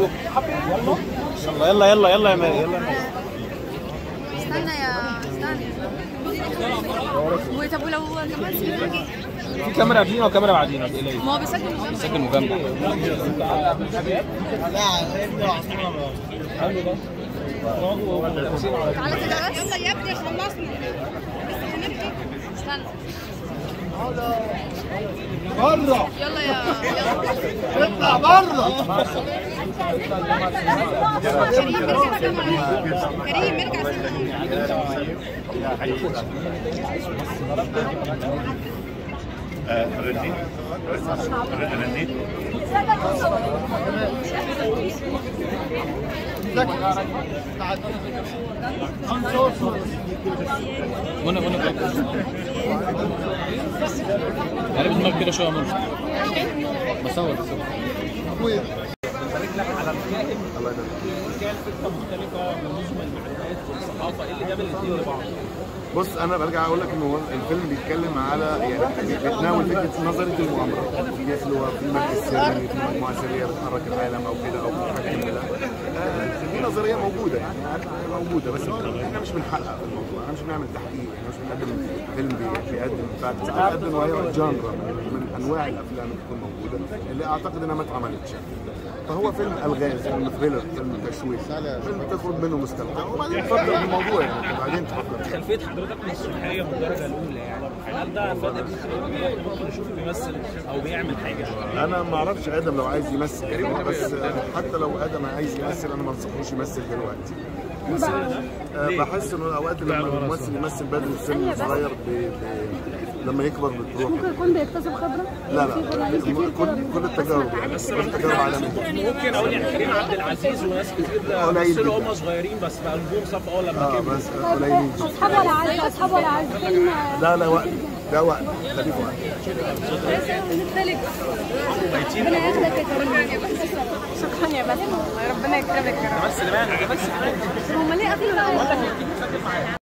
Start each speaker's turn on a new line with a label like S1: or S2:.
S1: يلا يلا يلا يلا يا ماري يلا يا ماري.
S2: استنى يا استنى وطب ولو كمان سيبك
S1: في كاميرا قبلينا وكاميرا بعدينا ما تقلقيش
S2: ما هو بيسجل مجمع
S1: سجل مجمع
S2: تعالى كده بس يلا يا ابني خلصنا استنى
S3: بره
S2: يلا يا يلا
S3: اطلع بره
S2: كريم ارجع كريم ارجع
S4: رنيت رنيت
S1: وانا وانا قلب دماغك كده شويه يا مروه بصور بصور بنبارك لك على الكائن الكائن فكره مختلفه من نظم المعلومات والصحافه ايه اللي جاب الاثنين لبعض؟
S5: بص انا برجع اقول لك ان هو الفيلم بيتكلم على يعني بيتناول فكره نظريه المؤامره في ناس اللي هو في مركز سري في مجموعه سريه بتحرك العالم او كده او بتحكم كده آه، دي نظريه موجوده يعني موجوده بس احنا مش بنحقق في الموضوع احنا مش بنعمل تحقيق احنا مش بنقدم فيلم بي- بيقدم فاكتس بنقدم وهي جانرا من انواع الافلام اللي بتكون موجوده اللي اعتقد انها ما اتعملتش فهو فيلم الغاز فيلم ثريلر فيلم تشويق فيلم تخرج منه مستمتع وبعدين تفكر في الموضوع يعني وبعدين تفكر
S6: خلفيه حضرتك مسرحيه من الدرجه الاولى يعني هل ده فادك ممكن نشوفه بيمثل او بيعمل حاجه
S5: انا ما اعرفش ادم لو عايز يمثل يعني بس حتى لو ادم عايز يمثل انا ما انصحوش يمثل دلوقتي آه، بحس انه الاوقات اللي لما الممثل يمثل بدري في سن صغير ب... ب... لما يكبر بتروح
S7: ممكن يكون بيكتسب خبره
S5: لا لا كل كل التجارب يعني كل التجارب عالميه
S6: ممكن اقول يعني كريم عبد العزيز وناس كتير
S5: قليل
S6: مثلوا
S5: جدا.
S6: هم صغيرين بس بقى نجوم صف اول لما
S5: اه
S6: كبروا
S5: بس قليلين جدا.
S7: اصحاب ولا عايز اصحاب ولا عايز فيلم
S5: لا لا وقت ده وقت خليك وقت
S7: ربنا ياخدك يا كريم شكرا يا بسمة ربنا يكرمك يا رب
S6: بس بقى انا بس
S7: هم ليه قتلوا العالم